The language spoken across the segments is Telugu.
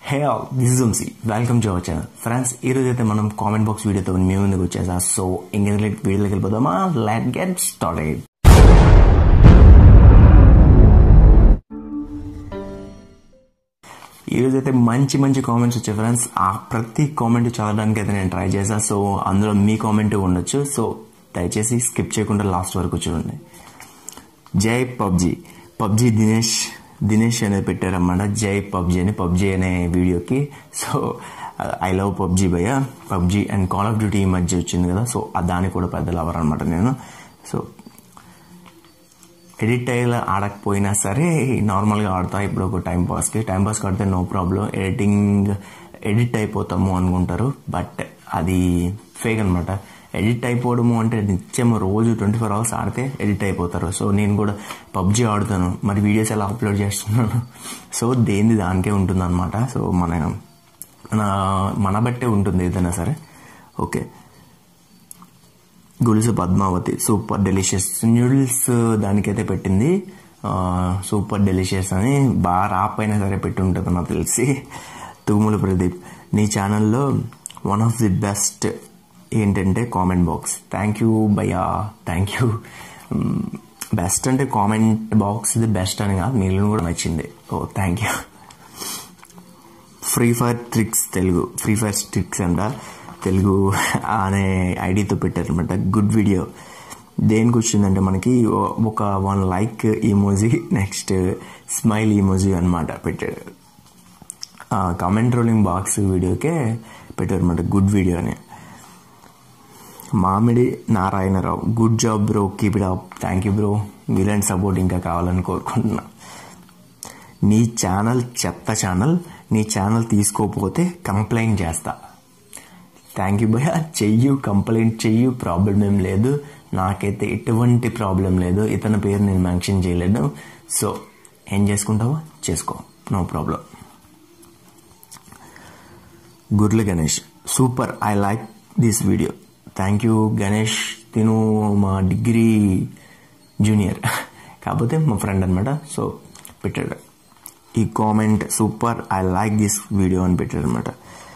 hey all this is Vamsi welcome to our channel friends ఈ రోజు అయితే మనం కామెంట్ బాక్స్ వీడియోతో మీ ముందుకు వచ్చేసా సో ఇంకేం వీడియోలోకి వెళ్ళిపోదామా లెట్ గెట్ స్టార్టెడ్ ఈరోజు అయితే మంచి మంచి కామెంట్స్ వచ్చాయి ఫ్రెండ్స్ ఆ ప్రతి కామెంట్ చదవడానికి అయితే నేను ట్రై చేసా సో అందులో మీ కామెంట్ ఉండొచ్చు సో దయచేసి స్కిప్ చేయకుండా లాస్ట్ వరకు చూడండి జై పబ్జి పబ్జి దినేష్ దినేష్ అనేది పెట్టారన్నమాట జై పబ్జి అని పబ్జి అనే వీడియోకి సో ఐ లవ్ పబ్జి భయ్య PUBG and call of duty ఈ మధ్య వచ్చింది కదా సో దానికి కూడా పెద్ద లవర్ అనమాట నేను సో ఎడిట్ అయ్యేలా ఆడకపోయినా సరే నార్మల్గా ఆడతా ఇప్పుడు ఒక టైం పాస్కి టైం పాస్కి ఆడితే నో ప్రాబ్లం ఎడిటింగ్ ఎడిట్ అయిపోతాము అనుకుంటారు బట్ అది ఫేక్ అనమాట ఎడిట్ అయిపోవడము అంటే నిత్యం రోజు ట్వంటీ ఫోర్ అవర్స్ ఆడితే ఎడిట్ అయిపోతారు సో నేను కూడా పబ్జి ఆడుతాను మరి వీడియోస్ ఎలా అప్లోడ్ చేస్తున్నాను సో దేనిది దానికే ఉంటుంది అనమాట సో మన మన మన బట్టే ఉంటుంది ఏదైనా సరే ఓకే గులుసు పద్మావతి సూపర్ డెలిషియస్ న్యూడిల్స్ దానికైతే పెట్టింది సూపర్ డెలిషియస్ అని బాగా రాపైనా సరే పెట్టి ఉంటుంది నాకు తెలిసి తుగుముల ప్రదీప్ నీ ఛానల్లో వన్ ఆఫ్ ది బెస్ట్ ఏంటంటే కామెంట్ బాక్స్ థ్యాంక్ యూ భయ్యా థ్యాంక్ యూ బెస్ట్ అంటే కామెంట్ బాక్స్ ఇది బెస్ట్ అని కాదు మిగిలిన కూడా నచ్చింది ఓ thank you free fire tricks Telugu free fire tricks అంట తెలుగు అనే ఐడితో పెట్టారనమాట గుడ్ వీడియో దేనికి వచ్చిందంటే మనకి ఒక one like emoji next smile emoji అనమాట పెట్టాడు కామెంట్ రోలింగ్ బాక్స్ వీడియోకే పెట్టారనమాట గుడ్ వీడియో అని Mamidi Narayanarao good job bro keep it up thank you bro మీలాంటి సపోర్ట్ ఇంకా కావాలని కోరుకుంటున్నా నీ ఛానల్ చెత్త ఛానల్ నీ ఛానల్ తీసుకోకపోతే కంప్లైంట్ చేస్తా థ్యాంక్ యూ భయ్య చెయ్యు కంప్లైంట్ చెయ్యు ప్రాబ్లం ఏం లేదు నాకైతే ఎటువంటి ప్రాబ్లం లేదు ఇతని పేరు నేను మెన్షన్ చేయలేను సో ఏం చేసుకుంటావో చేసుకో no problem Gurla Ganesh super I like this video thank you Ganesh తిను మా డిగ్రీ జూనియర్ కాకపోతే మా ఫ్రెండ్ అనమాట సో పెట్టాడు ఈ comment super I like this video అని పెట్టాడు అనమాట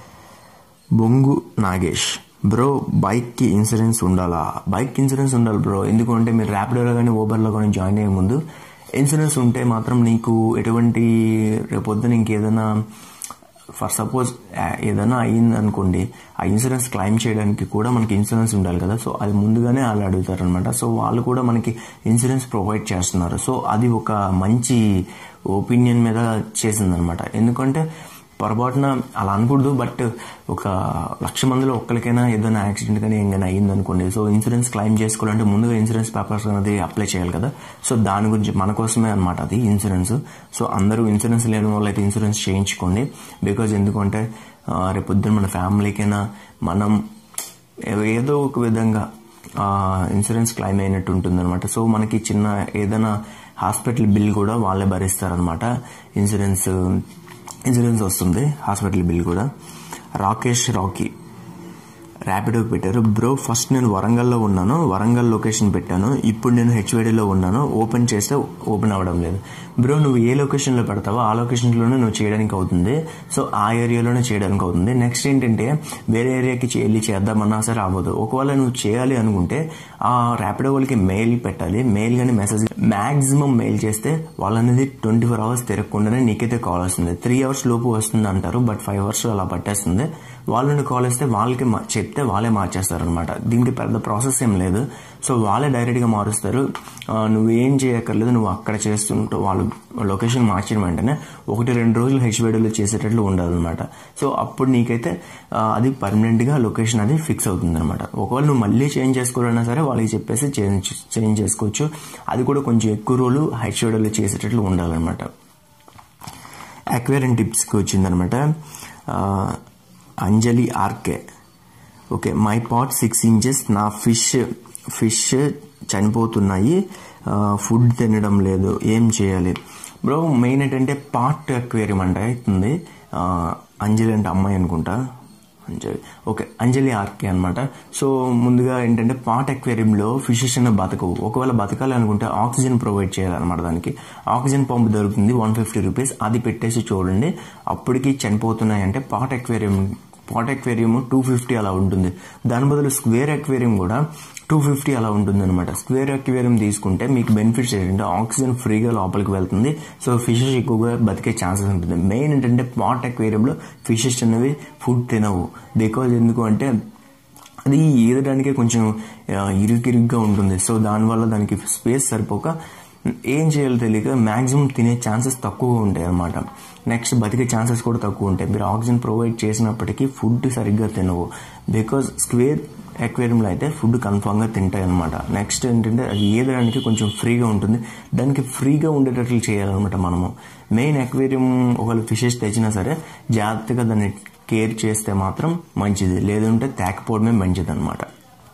బొంగు నాగేష్ బ్రో బైక్కి ఇన్సూరెన్స్ ఉండాలా బైక్ ఇన్సూరెన్స్ ఉండాలి బ్రో ఎందుకంటే మీరు ర్యాపిడోలో కానీ ఓబర్లో కానీ జాయిన్ అయ్యే ముందు ఇన్సూరెన్స్ ఉంటే మాత్రం నీకు ఎటువంటి రేపొద్దున ఇంకేదైనా ఫర్ సపోజ్ ఏదైనా అయ్యింది అనుకోండి ఆ ఇన్సూరెన్స్ క్లెయిమ్ చేయడానికి కూడా మనకి ఇన్సూరెన్స్ ఉండాలి కదా సో అది ముందుగానే వాళ్ళు అడుగుతారు అనమాట సో వాళ్ళు కూడా మనకి ఇన్సూరెన్స్ ప్రొవైడ్ చేస్తున్నారు సో అది ఒక మంచి ఒపీనియన్ మీద చేసిందనమాట ఎందుకంటే పొరపాటున అలా అనకూడదు బట్ ఒక లక్ష మందిలో ఒక్కరికైనా ఏదైనా యాక్సిడెంట్ కానీ ఏమైనా అయ్యింది అనుకోండి సో ఇన్సూరెన్స్ క్లెయిమ్ చేసుకోవాలంటే ముందుగా ఇన్సూరెన్స్ పేపర్స్ అనేది అప్లై చేయాలి కదా సో దాని గురించి మన కోసమే అనమాట అది ఇన్సూరెన్స్ సో అందరూ ఇన్సూరెన్స్ లేని వాళ్ళు అయితే ఇన్సూరెన్స్ చేయించుకోండి బికాజ్ ఎందుకంటే రేపు పొద్దున్న మన ఫ్యామిలీకైనా మనం ఏదో ఒక విధంగా ఇన్సూరెన్స్ క్లెయిమ్ అయినట్టు ఉంటుందన్నమాట సో మనకి చిన్న ఏదైనా హాస్పిటల్ బిల్ కూడా వాళ్ళే భరిస్తారనమాట ఇన్సూరెన్స్ ఇన్సూరెన్స్ వస్తుంది హాస్పిటల్ బిల్ కూడా రాకేష్ రాకీ ర్యాపిడోకి పెట్టారు బ్రో ఫస్ట్ నేను వరంగల్లో ఉన్నాను వరంగల్ లొకేషన్ పెట్టాను ఇప్పుడు నేను హెచ్వైడీలో ఉన్నాను ఓపెన్ చేస్తే ఓపెన్ అవ్వడం లేదు బ్రో నువ్వు ఏ లొకేషన్లో పెడతావో ఆ లొకేషన్లోనే నువ్వు చేయడానికి అవుతుంది సో ఆ ఏరియాలోనే చేయడానికి అవుతుంది నెక్స్ట్ ఏంటంటే వేరే ఏరియాకి వెళ్ళి చేద్దామన్నా సరే అవ్వదు ఒకవేళ నువ్వు చేయాలి అనుకుంటే ఆ ర్యాపిడో వాళ్ళకి మెయిల్ పెట్టాలి మెయిల్ కానీ మెసేజ్ మ్యాక్సిమం మెయిల్ చేస్తే వాళ్ళనేది ట్వంటీ ఫోర్ అవర్స్ తిరగకుండానే నీకైతే కాల్ వస్తుంది త్రీ అవర్స్ లోపు వస్తుంది అంటారు బట్ ఫైవ్ అవర్స్ అలా పట్టేస్తుంది వాళ్ళని కాల్ వస్తే వాళ్ళకి చెప్తే వాళ్ళే మార్చేస్తారు అనమాట దీనికి పెద్ద ప్రాసెస్ ఏం లేదు సో వాళ్ళే డైరెక్ట్గా మారుస్తారు నువ్వేం చేయక్కర్లేదు నువ్వు అక్కడ చేస్తుంటావు వాళ్ళు లొకేషన్ మార్చిన వెంటనే ఒకటి రెండు రోజులు హెచ్వేడీలో చేసేటట్లు ఉండాలన్నమాట సో అప్పుడు నీకైతే అది పర్మనెంట్గా లొకేషన్ అది ఫిక్స్ అవుతుంది అనమాట ఒకవేళ నువ్వు మళ్ళీ చేంజ్ చేసుకోవాలన్నా సరే వాళ్ళకి చెప్పేసి చేంజ్ చేంజ్ చేసుకోవచ్చు అది కూడా కొంచెం ఎక్కువ రోజులు హెచ్వేడీలో చేసేటట్లు ఉండాలన్నమాట అక్వేరియం టిప్స్కి వచ్చిందనమాట Anjali RK okay my pot six inches నా ఫిష్ ఫిష్ చనిపోతున్నాయి ఫుడ్ తినడం లేదు ఏం చేయాలి బ్రో మెయిన్ ఏంటంటే పాట్ అక్వేరియం అంటే అవుతుంది అంజలి అంటే అమ్మాయి అనుకుంటా అంజలి ఓకే అంజలి ఆర్కే అనమాట సో ముందుగా ఏంటంటే పాట్ అక్వేరియంలో ఫిషెస్ అన్న బతకవు ఒకవేళ బతకాలి అనుకుంటే ఆక్సిజన్ ప్రొవైడ్ చేయాలన్నమాట దానికి ఆక్సిజన్ పంప్ దొరుకుతుంది వన్ ఫిఫ్టీ రూపీస్ అది పెట్టేసి చూడండి అప్పటికి చనిపోతున్నాయి అంటే pot aquarium pot aquarium two fifty అలా ఉంటుంది దాని బదులు స్క్వేర్ అక్వేరియం కూడా టూ ఫిఫ్టీ అలా ఉంటుంది అనమాట స్క్వేర్ అక్వేరియం తీసుకుంటే మీకు బెనిఫిట్స్ ఏంటంటే ఆక్సిజన్ ఫ్రీగా లోపలికి వెళ్తుంది సో ఫిషెస్ ఎక్కువగా బతికే ఛాన్సెస్ ఉంటుంది మెయిన్ ఏంటంటే పాట్ అక్వేరియంలో ఫిషెస్ అనేవి ఫుడ్ తినవు బికాజ్ ఎందుకు అంటే అది ఈదడానికే కొంచెం ఇరుకిరుగ్గా ఉంటుంది సో దానివల్ల దానికి స్పేస్ సరిపోక ఏం చేయాలో తెలియక మ్యాక్సిమం తినే ఛాన్సెస్ తక్కువగా ఉంటాయి అనమాట నెక్స్ట్ బతికే ఛాన్సెస్ కూడా తక్కువ ఉంటాయి మీరు ఆక్సిజన్ ప్రొవైడ్ చేసినప్పటికీ ఫుడ్ సరిగ్గా తినవు బికాజ్ స్క్వేర్ అక్వేరియంలో అయితే ఫుడ్ కన్ఫామ్గా తింటాయి అనమాట నెక్స్ట్ ఏంటంటే అది ఏదడానికి కొంచెం ఫ్రీగా ఉంటుంది దానికి ఫ్రీగా ఉండేటట్లు చేయాలన్నమాట మనము మెయిన్ అక్వేరియం ఒకవేళ ఫిషెస్ తెచ్చినా సరే జాగ్రత్తగా దాన్ని కేర్ చేస్తే మాత్రం మంచిది లేదంటే తేకపోవడమే మంచిది అనమాట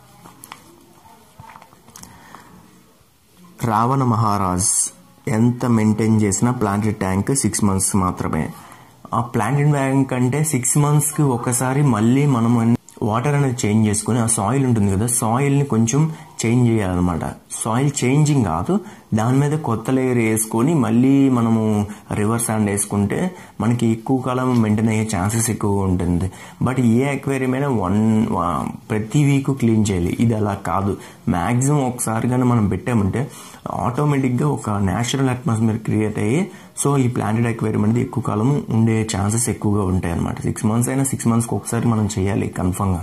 రావణ మహారాజ్ ఎంత మెయింటైన్ చేసినా ప్లాంటెడ్ ట్యాంక్ సిక్స్ మంత్స్ మాత్రమే ఆ ప్లాంటెడ్ ట్యాంక్ అంటే సిక్స్ మంత్స్కి ఒకసారి మళ్ళీ మనం వాటర్ అనేది చేంజ్ చేసుకుని ఆ సాయిల్ ఉంటుంది కదా సాయిల్ని కొంచెం చేంజ్ చేయాలన్నమాట సాయిల్ చేంజింగ్ కాదు దాని మీద కొత్త లేయర్ వేసుకొని మళ్ళీ మనము రివర్ శాండ్ వేసుకుంటే మనకి ఎక్కువ కాలం మెయింటైన్ అయ్యే ఛాన్సెస్ ఎక్కువగా ఉంటుంది బట్ ఏ అక్వేరియం అయినా వన్ ప్రతి వీక్ క్లీన్ చేయాలి ఇది అలా కాదు మ్యాక్సిమం ఒకసారి కానీ మనం పెట్టామంటే ఆటోమేటిక్గా ఒక న్యాచురల్ అట్మాస్ఫియర్ క్రియేట్ అయ్యి సో ఈ ప్లాంటెడ్ అక్వేరియం అనేది ఎక్కువ కాలం ఉండే ఛాన్సెస్ ఎక్కువగా ఉంటాయి అనమాట సిక్స్ మంత్స్ అయినా సిక్స్ మంత్స్కి ఒకసారి మనం చేయాలి కన్ఫామ్గా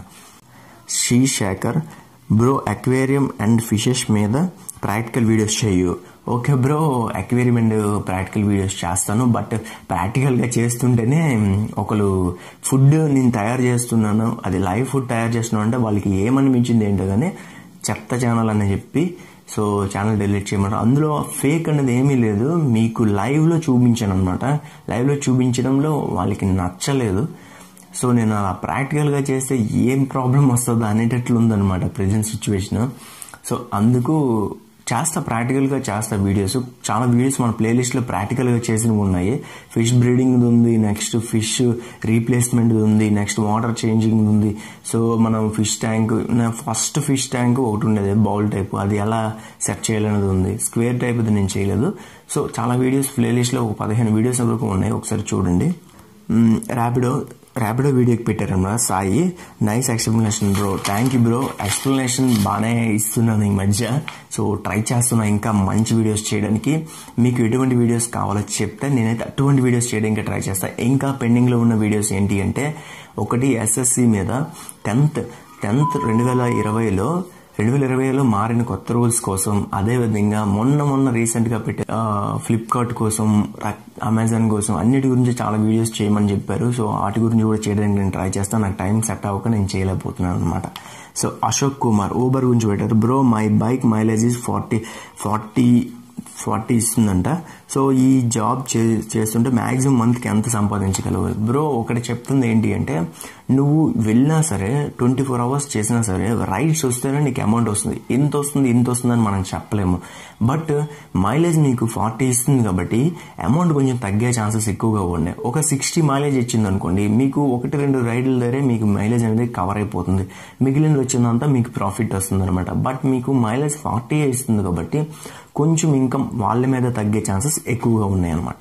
Shri Shekhar bro aquarium and fishes మీద ప్రాక్టికల్ వీడియోస్ చేయు okay bro aquarium and practical videos చేస్తాను బట్ ప్రాక్టికల్గా చేస్తుంటేనే ఒకరు ఫుడ్ నేను తయారు చేస్తున్నాను అది లైవ్ ఫుడ్ తయారు చేస్తున్నాను అంటే వాళ్ళకి ఏమనిపించింది ఏంటో కానీ చెత్త ఛానల్ అని చెప్పి సో ఛానల్ డిలీట్ చేయమంటారు అందులో ఫేక్ అనేది ఏమీ లేదు మీకు లైవ్లో చూపించాను అనమాట లైవ్లో చూపించడంలో వాళ్ళకి నచ్చలేదు సో నేను అలా ప్రాక్టికల్గా చేస్తే ఏం ప్రాబ్లం వస్తుందో అనేటట్లు ఉందన్నమాట ప్రజెంట్ సిచ్యువేషన్ సో అందుకు చేస్తా ప్రాక్టికల్గా చేస్తా వీడియోస్ చాలా వీడియోస్ మన ప్లేలిస్ట్లో ప్రాక్టికల్గా చేసినవి ఉన్నాయి ఫిష్ బ్రీడింగ్ ఉంది నెక్స్ట్ ఫిష్ రీప్లేస్మెంట్ ఉంది నెక్స్ట్ వాటర్ చేంజింగ్ ఉంది సో మనం fish tank first fish tank ఒకటి ఉండేది బౌల్ టైప్ అది ఎలా సెట్ చేయాలనేది ఉంది స్క్వేర్ టైప్ అది నేను చేయలేదు సో చాలా వీడియోస్ ప్లేలిస్ట్లో ఒక పదిహేను వీడియోస్ వరకు ఉన్నాయి ఒకసారి చూడండి ర్యాపిడో ర్యాపిడో వీడియోకి పెట్టారన్నమాట Sai nice explanation bro thank you bro explanation బాగానే ఇస్తున్నాను ఈ మధ్య సో ట్రై చేస్తున్నా ఇంకా మంచి వీడియోస్ చేయడానికి మీకు ఎటువంటి వీడియోస్ కావాలో చెప్తే నేనైతే అటువంటి వీడియోస్ చేయడానికి ట్రై చేస్తాను ఇంకా పెండింగ్లో ఉన్న వీడియోస్ ఏంటి అంటే ఒకటి ఎస్ఎస్సి మీద టెన్త్ టెన్త్ రెండు వేల ఇరవైలో రెండు వేల ఇరవైలో మారిన కొత్త రూల్స్ కోసం అదేవిధంగా మొన్న మొన్న రీసెంట్గా పెట్టే ఫ్లిప్కార్ట్ కోసం అమెజాన్ కోసం అన్నిటి గురించి చాలా వీడియోస్ చేయమని చెప్పారు సో వాటి గురించి కూడా చేయడానికి నేను ట్రై చేస్తాను నాకు టైం సెట్ అవ్వక నేను చేయలేకపోతున్నాను అనమాట సో అశోక్ కుమార్ ఊబర్ గురించి పెట్టారు bro my bike mileage is forty forty forty ఇస్తుందంట సో ఈ జాబ్ చే చేస్తుంటే మ్యాక్సిమం మంత్కి ఎంత సంపాదించగలవు బ్రో ఒకటి చెప్తుంది ఏంటి అంటే నువ్వు వెళ్ళినా సరే ట్వంటీ ఫోర్ అవర్స్ చేసినా సరే రైడ్స్ వస్తేనే నీకు అమౌంట్ వస్తుంది ఇంత వస్తుంది ఇంత వస్తుందని మనం చెప్పలేము బట్ మైలేజ్ నీకు ఫార్టీ ఇస్తుంది కాబట్టి అమౌంట్ కొంచెం తగ్గే ఛాన్సెస్ ఎక్కువగా ఉన్నాయి ఒక సిక్స్టీ మైలేజ్ ఇచ్చింది అనుకోండి మీకు ఒకటి రెండు రైడ్ల దగ్గరే మీకు మైలేజ్ అనేది కవర్ అయిపోతుంది మిగిలిన వచ్చిందంతా మీకు ప్రాఫిట్ వస్తుంది అనమాట బట్ మీకు మైలేజ్ ఫార్టీ ఇస్తుంది కాబట్టి కొంచెం ఇన్కమ్ వాళ్ళ మీద తగ్గే ఛాన్సెస్ ఎక్కువగా ఉన్నాయన్నమాట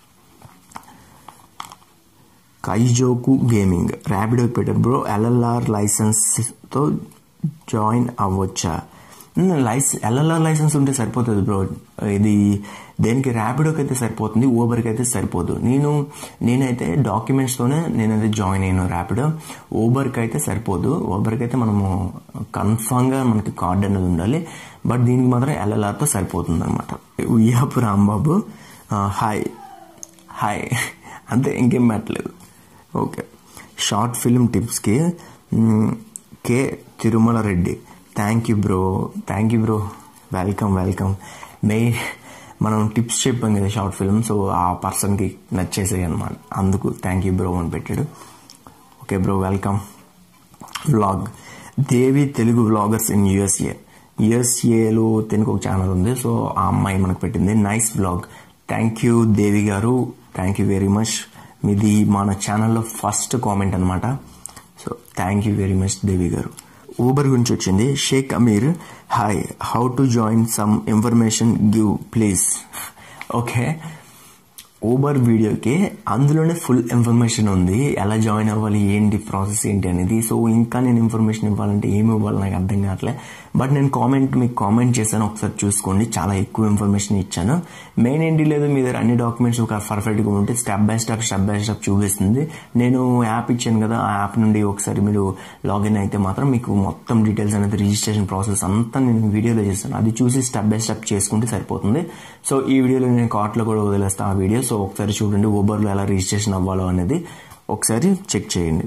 కైజోకు గేమింగ్ ర్యాపిడోకి పెట్టారు బ్రో ఎల్ఎల్ఆర్ లైసెన్స్తో జాయిన్ అవ్వచ్చా లైసెన్స్ ఎల్ఎల్ఆర్ లైసెన్స్ ఉంటే సరిపోతుంది బ్రో ఇది దేనికి ర్యాపిడోకి అయితే సరిపోతుంది ఊబర్కి అయితే సరిపోదు నేను నేనైతే డాక్యుమెంట్స్తోనే నేనైతే జాయిన్ అయ్యాను ర్యాపిడో ఊబర్కి అయితే సరిపోదు ఊబర్కి అయితే మనము కన్ఫామ్గా మనకి కార్డ్ అనేది ఉండాలి బట్ దీనికి మాత్రం ఎల్ఎల్ఆర్తో సరిపోతుంది అనమాట ఉయ్యాపు రాంబాబు హాయ్ హాయ్ అంతే ఇంకేం పెట్టలేదు ఓకే షార్ట్ ఫిల్మ్ టిప్స్కి K Tirumala Reddy thank you bro thank you bro welcome welcome మే మనం టిప్స్ చెప్పాం కదా షార్ట్ ఫిల్మ్ సో ఆ పర్సన్కి నచ్చేసాయి అనమాట అందుకు థ్యాంక్ యూ బ్రో అని పెట్టాడు okay bro welcome vlog Devi Telugu vloggers in USA యుఎస్ఏలో తెలుగు ఒక ఛానల్ ఉంది సో ఆ అమ్మాయి మనకు పెట్టింది nice vlog thank you Devi garu thank you very much మీది మన ఛానల్లో ఫస్ట్ కామెంట్ అనమాట so thank you very much Devi garu Uber గురించి వచ్చింది Sheikh Amir hi how to join some information give please okay Uber వీడియోకి అందులోనే ఫుల్ ఇన్ఫర్మేషన్ ఉంది ఎలా జాయిన్ అవ్వాలి ఏంటి ప్రాసెస్ ఏంటి అనేది సో ఇంకా నేను ఇన్ఫర్మేషన్ ఇవ్వాలంటే ఏమి ఇవ్వాలి నాకు అర్థం కావట్లే బట్ నేను కామెంట్ మీకు కామెంట్ చేశాను ఒకసారి చూసుకోండి చాలా ఎక్కువ ఇన్ఫర్మేషన్ ఇచ్చాను మెయిన్ ఏంటి లేదు మీ దగ్గర అన్ని డాక్యుమెంట్స్ ఒక పర్ఫెక్ట్గా ఉంటే step by step step by step చూపిస్తుంది నేను యాప్ ఇచ్చాను కదా ఆ యాప్ నుండి ఒకసారి మీరు లాగిన్ అయితే మాత్రం మీకు మొత్తం డీటెయిల్స్ అనేది రిజిస్ట్రేషన్ ప్రాసెస్ అంతా నేను వీడియోలో చేస్తాను అది చూసి స్టెప్ బై స్టెప్ చేసుకుంటే సరిపోతుంది సో ఈ వీడియోలో నేను కార్ట్లో కూడా వదిలేస్తాను ఆ వీడియో సో ఒకసారి చూడండి ఊబర్లో ఎలా రిజిస్ట్రేషన్ అవ్వాలో అనేది ఒకసారి చెక్ చేయండి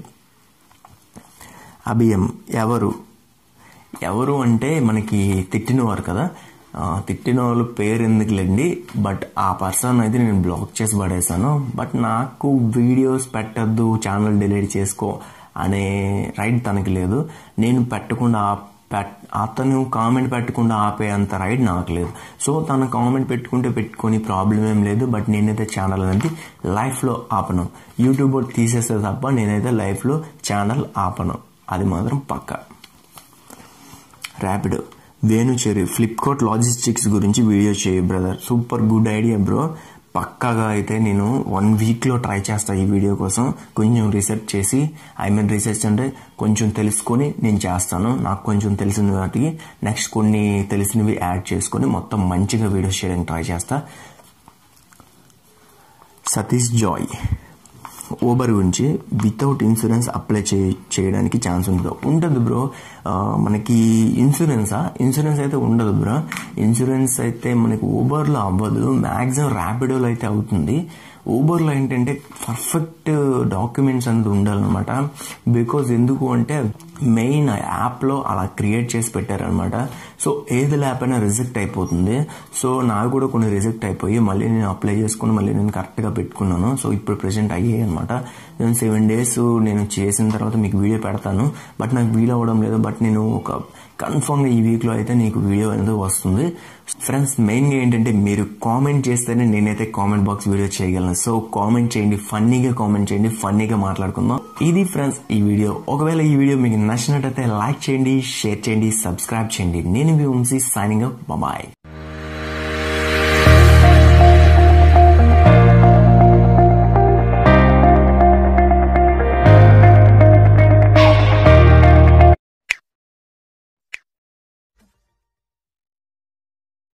అభియం ఎవరు ఎవరు అంటే మనకి తిట్టినవారు కదా ఆ, తిట్టిన వాళ్ళు పేరు ఎందుకులేండి బట్ ఆ పర్సన్ అయితే నేను బ్లాక్ చేసి పడేశాను బట్ నాకు వీడియోస్ పెట్టద్దు ఛానల్ డిలీట్ చేసుకో అనే రైట్ తనకి లేదు నేను పెట్టకుండా ఆ- పెట్ అతను కామెంట్ పెట్టకుండా ఆపే అంత రైట్ నాకు లేదు సో తను కామెంట్ పెట్టుకుంటే పెట్టుకొని ప్రాబ్లం ఏం లేదు బట్ నేనైతే ఛానల్ అనేది లైఫ్లో ఆపను యూట్యూబ్ తీసేస్తే తప్ప నేనైతే లైఫ్లో ఛానల్ ఆపను అది మాత్రం పక్కా ర్యాపిడో వేణుచెరి ఫ్లిప్కార్ట్ లాజిస్టిక్స్ గురించి వీడియో చేయి brother super good idea bro పక్కాగా అయితే నేను వన్ వీక్లో ట్రై చేస్తా ఈ వీడియో కోసం కొంచెం రీసెర్చ్ చేసి ఐ మీన్ రీసెర్చ్ అంటే కొంచెం తెలుసుకొని నేను చేస్తాను నాకు కొంచెం తెలిసిన వాటికి నెక్స్ట్ కొన్ని తెలిసినవి యాడ్ చేసుకొని మొత్తం మంచిగా వీడియోస్ చేయడానికి ట్రై చేస్తా సతీష్ జాయ్ ఊబర్ గురించి వితౌట్ ఇన్సూరెన్స్ అప్లై చే చేయడానికి ఛాన్స్ ఉంటుంది ఉంటుంది బ్రో ఆ, మనకి ఇన్సూరెన్సా ఇన్సూరెన్స్ అయితే ఉండదు బ్రో ఇన్సూరెన్స్ అయితే మనకి ఊబర్లో అవ్వదు మ్యాక్సిమం ర్యాపిడోలో అయితే అవుతుంది ఊబర్లో ఏంటంటే పర్ఫెక్ట్ డాక్యుమెంట్స్ అనేది ఉండాలన్నమాట బికాజ్ ఎందుకు అంటే మెయిన్ యాప్లో అలా క్రియేట్ చేసి పెట్టారనమాట సో ఏది ల్యాప్ అయినా రిజెక్ట్ అయిపోతుంది సో నాకు కూడా కొన్ని రిజెక్ట్ అయిపోయి మళ్ళీ నేను అప్లై చేసుకుని మళ్ళీ నేను కరెక్ట్గా పెట్టుకున్నాను సో ఇప్పుడు ప్రెసెంట్ అయ్యాయి అనమాట నేను సెవెన్ డేస్ నేను చేసిన తర్వాత మీకు వీడియో పెడతాను బట్ నాకు వీలు అవ్వడం లేదు బట్ నేను ఒక కన్ఫర్మ్గా ఈ వీక్లో అయితే నీకు వీడియో అనేది వస్తుంది ఫ్రెండ్స్ మెయిన్గా ఏంటంటే మీరు కామెంట్ చేస్తేనే నేనైతే కామెంట్ బాక్స్ వీడియో చేయగలను సో కామెంట్ చేయండి ఫన్నీగా కామెంట్ చేయండి ఫన్నీగా మాట్లాడుకుందాం ఇది ఫ్రెండ్స్ ఈ వీడియో ఒకవేళ ఈ వీడియో మీకు నచ్చినట్టయితే లైక్ చేయండి షేర్ చేయండి సబ్స్క్రైబ్ చేయండి నేను మీ వంశీ సైనింగ్ అప్ బాయ్